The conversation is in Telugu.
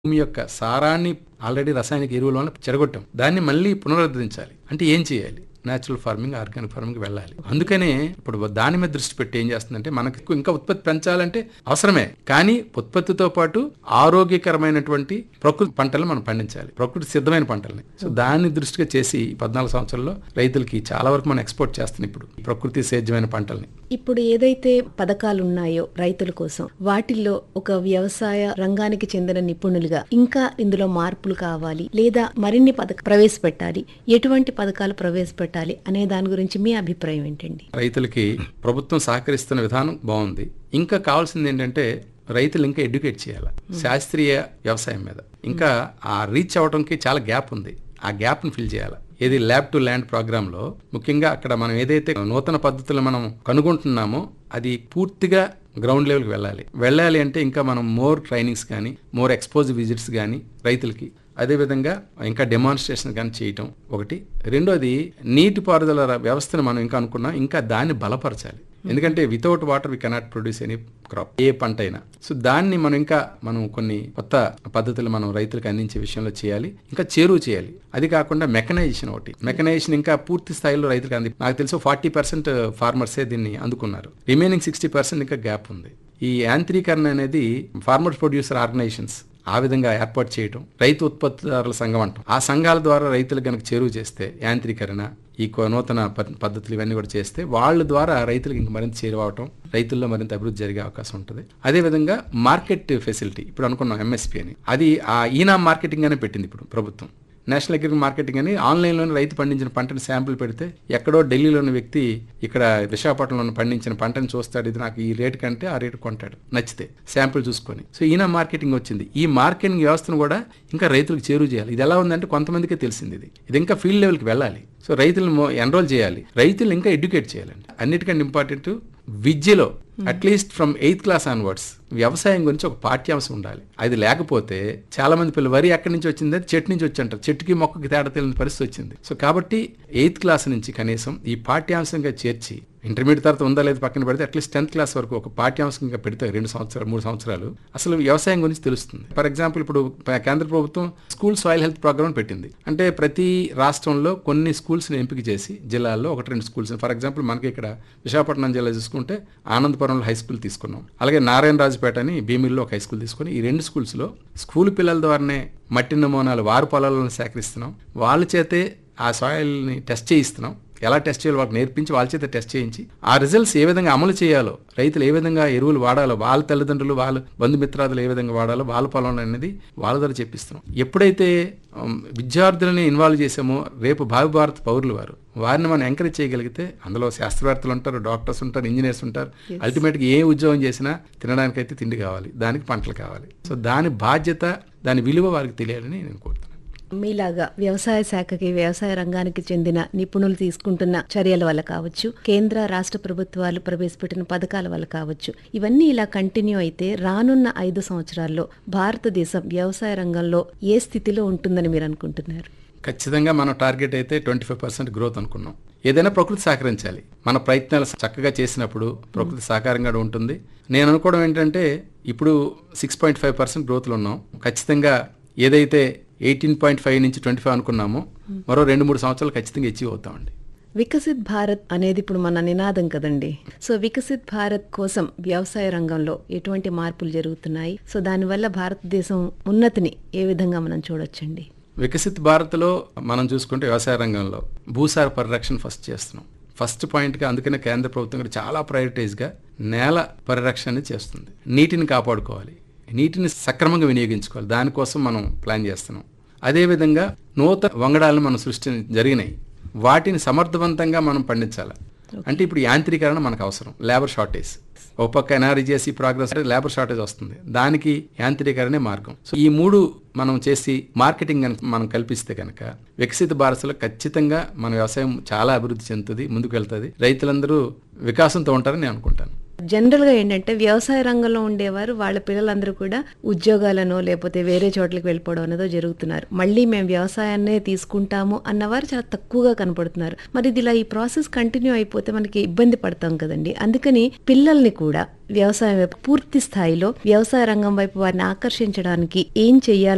భూమి యొక్క సారాన్ని ఆల్రెడీ రసాయనిక ఎరువుల వల్ల చెరగొట్టాం దాన్ని మళ్ళీ పునరుద్ధరించాలి అంటే ఏం చేయాలి నేచురల్ ఫార్మింగ్ ఆర్గానిక్ ఫార్మింగ్ వెళ్ళాలి అందుకనే ఇప్పుడు దాని మీద దృష్టి పెట్టి ఏం చేస్తుందంటే మనకు ఇంకా ఉత్పత్తి పెంచాలంటే అవసరమే కానీ ఉత్పత్తితో పాటు ఆరోగ్యకరమైనటువంటి ప్రకృతి పంటలు మనం పండించాలి ప్రకృతి సిద్ధమైన పంటల్ని సో దాన్ని దృష్టిగా చేసి ఈ పద్నాలుగు సంవత్సరాల్లో రైతులకి చాలా వరకు మనం ఎక్స్పోర్ట్ చేస్తున్నాం ఇప్పుడు ఈ ప్రకృతి సేద్యమైన పంటల్ని ఇప్పుడు ఏదైతే పథకాలు ఉన్నాయో రైతుల కోసం వాటిల్లో ఒక వ్యవసాయ రంగానికి చెందిన నిపుణులుగా ఇంకా ఇందులో మార్పులు కావాలి లేదా మరిన్ని పథక ప్రవేశపెట్టాలి ఎటువంటి పథకాలు ప్రవేశపెట్టాలి అనే దాని గురించి మీ అభిప్రాయం ఏంటండి రైతులకి ప్రభుత్వం సహకరిస్తున్న విధానం బాగుంది ఇంకా కావాల్సింది ఏంటంటే రైతులు ఇంకా ఎడ్యుకేట్ చేయాలి శాస్త్రీయ వ్యవసాయం మీద ఇంకా ఆ రీచ్ అవడానికి చాలా గ్యాప్ ఉంది ఆ గ్యాప్ ని ఫిల్ చేయాలి ఏది ల్యాబ్ టు ల్యాండ్ ప్రోగ్రామ్ లో ముఖ్యంగా అక్కడ మనం ఏదైతే నూతన పద్ధతులు మనం కనుగొంటున్నామో అది పూర్తిగా గ్రౌండ్ లెవెల్కి వెళ్ళాలి వెళ్ళాలి అంటే ఇంకా మనం మోర్ ట్రైనింగ్స్ కానీ మోర్ ఎక్స్పోజ్ విజిట్స్ కానీ రైతులకి అదేవిధంగా ఇంకా డెమాన్స్ట్రేషన్ కానీ చేయటం ఒకటి రెండోది నీటిపారుదల ర- వ్యవస్థను మనం ఇంకా అనుకున్నాం ఇంకా దాన్ని బలపరచాలి ఎందుకంటే without water we cannot produce any crop ఏ పంట అయినా సో దాన్ని మనం ఇంకా మనం కొన్ని కొత్త పద్ధతులు మనం రైతులకు అందించే విషయంలో చేయాలి ఇంకా చేరువ చేయాలి అది కాకుండా మెకనైజేషన్ ఒకటి మెకనైజేషన్ ఇంకా పూర్తి స్థాయిలో రైతులకు అంది నాకు తెలుసు ఫార్టీ పర్సెంట్ ఫార్మర్సే దీన్ని అందుకున్నారు రిమైనింగ్ సిక్స్టీ పర్సెంట్ ఇంకా గ్యాప్ ఉంది ఈ యాంత్రీకరణ అనేది ఫార్మర్ ప్రొడ్యూసర్ ఆర్గనైజేషన్స్ ఆ విధంగా ఏర్పాటు చేయటం రైతు ఉత్పత్తిదారుల సంఘం అంటాం ఆ సంఘాల ద్వారా రైతులకు కనుక చేరువ చేస్తే యాంత్రీకరణ ఈ కొ- నూతన ప- పద్ధతులు ఇవన్నీ కూడా చేస్తే వాళ్ళ ద్వారా రైతులకు ఇంక మరింత చేరువవటం రైతుల్లో మరింత అభివృద్ధి జరిగే అవకాశం ఉంటుంది అదేవిధంగా మార్కెట్ ఫెసిలిటీ ఇప్పుడు అనుకున్నాం ఎంఎస్పీ అని అది ఆ ఈనా మార్కెటింగ్ అనే పెట్టింది ఇప్పుడు ప్రభుత్వం నేషనల్ అగ్రికల్చర్ మార్కెటింగ్ అని ఆన్లైన్లోనే రైతు పండించిన పంటని శాంపుల్ పెడితే ఎక్కడో ఢిల్లీలోని వ్యక్తి ఇక్కడ విశాఖపట్నంలో పండించిన పంటని చూస్తాడు ఇది నాకు ఈ రేటు కంటే ఆ రేటు కొంటాడు నచ్చితే శాంపుల్ చూసుకొని సో ఈయన మార్కెటింగ్ వచ్చింది ఈ మార్కెటింగ్ వ్యవస్థను కూడా ఇంకా రైతులకు చేరువ చేయాలి ఇది ఎలా ఉందంటే కొంతమందికే తెలిసింది ఇది ఇది ఇంకా ఫీల్డ్ లెవెల్కి వెళ్ళాలి సో రైతులను ఎన్రోల్ చేయాలి రైతులు ఇంకా ఎడ్యుకేట్ చేయాలండి అన్నిటికంటే ఇంపార్టెంట్ విద్యలో at least from eighth class onwards వ్యవసాయం గురించి ఒక పాఠ్యాంశం ఉండాలి అది లేకపోతే చాలా మంది పిల్లలు వరి ఎక్కడి నుంచి వచ్చింది అది చెట్టు నుంచి వచ్చి అంటారు చెట్టుకి మొక్కకి తేడా తెలియని పరిస్థితి వచ్చింది సో కాబట్టి ఎయిత్ క్లాస్ నుంచి కనీసం ఈ పాఠ్యాంశంగా చేర్చి ఇంటర్మీడియట్ తర్వాత ఉందా లేదు పక్కన పెడితే అట్లీస్ట్ టెన్త్ క్లాస్ వరకు ఒక పాఠ్యాంశంగా పెడితే రెండు సంవత్సరాలు మూడు సంవత్సరాలు అసలు వ్యవసాయం గురించి తెలుస్తుంది ఫర్ ఎగ్జాంపుల్ ఇప్పుడు ప- కేంద్ర ప్రభుత్వం స్కూల్ సాయిల్ హెల్త్ ప్రోగ్రామ్ పెట్టింది అంటే ప్రతి రాష్ట్రంలో కొన్ని స్కూల్స్ని ఎంపిక చేసి జిల్లాల్లో ఒకటి రెండు స్కూల్స్ ఫర్ ఎగ్జాంపుల్ మనకి ఇక్కడ విశాఖపట్నం జిల్లా చూసుకుంటే ఆనందపురంలో హై స్కూల్ తీసుకున్నాం అలాగే నారాయణరాజుపేట అని భీమిల్లో ఒక హై స్కూల్ తీసుకొని ఈ రెండు స్కూల్స్లో స్కూల్ పిల్లల ద్వారానే మట్టి నమూనాలు వారు పొలాలను సేకరిస్తున్నాం వాళ్ళ చేతే ఆ సాయిల్ని టెస్ట్ చేయిస్తున్నాం ఎలా టెస్ట్ చేయాలో వాళ్ళకి నేర్పించి వాళ్ళ చేత టెస్ట్ చేయించి ఆ రిజల్ట్స్ ఏ విధంగా అమలు చేయాలో రైతులు ఏ విధంగా ఎరువులు వాడాలో వాళ్ళ తల్లిదండ్రులు వాళ్ళ బంధుమిత్రాదులు ఏ విధంగా వాడాలో వాళ్ళ పొలంలో అనేది వాళ్ళ ద్వారా చెప్పిస్తున్నాం ఎప్పుడైతే ఉమ్, విద్యార్థులని ఇన్వాల్వ్ చేసామో రేపు భావి భారత పౌరులు వారు వారిని మనం ఎంకరేజ్ చేయగలిగితే అందులో శాస్త్రవేత్తలు ఉంటారు డాక్టర్స్ ఉంటారు ఇంజనీర్స్ ఉంటారు అల్టిమేట్గా ఏ ఉద్యోగం చేసినా తినడానికైతే తిండి కావాలి దానికి పంటలు కావాలి సో దాని బాధ్యత దాని విలువ వారికి తెలియాలని నేను కోరుతున్నాను మీలాగా వ్యవసాయ శాఖకి వ్యవసాయ రంగానికి చెందిన నిపుణులు తీసుకుంటున్న చర్యల వల్ల కావచ్చు కేంద్ర రాష్ట్ర ప్రభుత్వాలు ప్రవేశపెట్టిన పథకాల వల్ల కావచ్చు ఇవన్నీ ఇలా కంటిన్యూ అయితే రానున్న ఐదు సంవత్సరాల్లో భారతదేశం వ్యవసాయ రంగంలో ఏ స్థితిలో ఉంటుందని మీరు అనుకుంటున్నారు ఖచ్చితంగా మనం టార్గెట్ అయితే ట్వంటీ ఫైవ్ పర్సెంట్ గ్రోత్ అనుకున్నాం ఏదైనా ప్రకృతి సహకరించాలి మన ప్రయత్నాలు చక్కగా చేసినప్పుడు ప్రకృతి సహకారంగా ఉంటుంది నేను అనుకోవడం ఏంటంటే ఇప్పుడు సిక్స్ పాయింట్ ఫైవ్ పర్సెంట్ గ్రోత్లో ఉన్నాం ఖచ్చితంగా ఏదైతే ఎయిటీన్ పాయింట్ ఫైవ్ నుంచి ట్వంటీ ఫైవ్ అనుకున్నామో మరో రెండు మూడు సంవత్సరాలు ఖచ్చితంగా అచీవ్ అవుతామండి వికసిత్ భారత్ అనేది ఇప్పుడు మన నినాదం కదండి సో వికసిత్ భారత్ కోసం వ్యవసాయ రంగంలో ఎటువంటి మార్పులు జరుగుతున్నాయి సో దానివల్ల భారతదేశం ఉన్నతిని ఏ విధంగా మనం చూడొచ్చండి వికసిత్ భారత్లో మనం చూసుకుంటే వ్యవసాయ రంగంలో భూసార పరిరక్షణ ఫస్ట్ చేస్తున్నాం ఫస్ట్ పాయింట్గా అందుకనే కేంద్ర ప్రభుత్వం కూడా చాలా ప్రయారిటైజ్గా నేల పరిరక్షణ చేస్తుంది నీటిని కాపాడుకోవాలి నీటిని సక్రమంగా వినియోగించుకోవాలి దానికోసం మనం ప్లాన్ చేస్తున్నాం అదేవిధంగా నూతన వంగడాలను మనం సృష్టి జరిగినాయి వాటిని సమర్థవంతంగా మనం పండించాలి అంటే ఇప్పుడు యాంత్రీకరణ మనకు అవసరం లేబర్ షార్టేజ్ ఒక పక్క ఎన్ఆర్జీఎస్సీ ప్రోగ్రెస్ అంటే లేబర్ షార్టేజ్ వస్తుంది దానికి యాంత్రీకరణే మార్గం సో ఈ మూడు మనం చేసి మార్కెటింగ్ గనుక మనం కల్పిస్తే కనుక వికసిత భారత్లో ఖచ్చితంగా మన వ్యవసాయం చాలా అభివృద్ధి చెందుతుంది ముందుకు వెళ్తుంది రైతులందరూ వికాసంతో ఉంటారని నేను అనుకుంటాను జనరల్ గా ఏంటంటే వ్యవసాయ రంగంలో ఉండేవారు వాళ్ళ పిల్లలందరూ కూడా ఉద్యోగాలను లేకపోతే వేరే చోట్లకి వెళ్ళిపోవడం అనేదో జరుగుతున్నారు మళ్ళీ మేము వ్యవసాయాన్నే తీసుకుంటాము అన్నవారు చాలా తక్కువగా కనపడుతున్నారు మరి ఇది ఇలా ఈ ప్రాసెస్ కంటిన్యూ అయిపోతే మనకి ఇబ్బంది పడతాం కదండి అందుకని పిల్లల్ని కూడా వ్యవసాయం వైపు పూర్తి స్థాయిలో వ్యవసాయ రంగం వైపు వారిని ఆకర్షించడానికి ఏం చెయ్యాలి